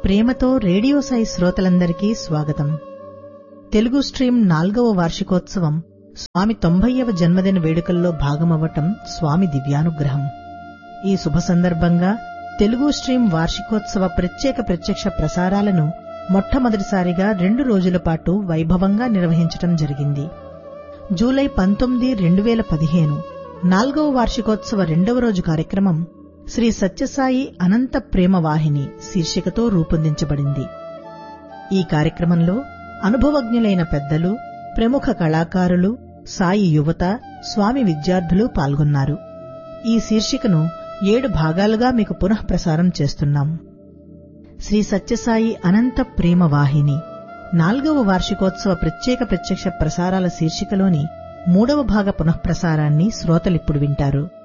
ప్రేమతో రేడియో సాయి శ్రోతలందరికీ స్వాగతం తెలుగు స్ట్రీమ్ నాల్గవ వార్షికోత్సవం స్వామి తొంభైవ జన్మదిన వేడుకల్లో భాగమవ్వటం స్వామి దివ్యానుగ్రహం ఈ శుభ సందర్భంగా తెలుగు స్ట్రీమ్ వార్షికోత్సవ ప్రత్యేక ప్రత్యక్ష ప్రసారాలను మొట్టమొదటిసారిగా రెండు రోజుల పాటు వైభవంగా నిర్వహించటం జరిగింది జూలై పంతొమ్మిది రెండు వేల పదిహేను నాల్గవ వార్షికోత్సవ రెండవ రోజు కార్యక్రమం శ్రీ సత్యసాయి అనంత ప్రేమ వాహిని శీర్షికతో రూపొందించబడింది ఈ కార్యక్రమంలో అనుభవజ్ఞులైన పెద్దలు ప్రముఖ కళాకారులు సాయి యువత స్వామి విద్యార్థులు పాల్గొన్నారు ఈ శీర్షికను ఏడు భాగాలుగా మీకు పునః ప్రసారం చేస్తున్నాం శ్రీ సత్యసాయి అనంత ప్రేమ వాహిని నాల్గవ వార్షికోత్సవ ప్రత్యేక ప్రత్యక్ష ప్రసారాల శీర్షికలోని మూడవ భాగ పునఃప్రసారాన్ని శ్రోతలిప్పుడు వింటారు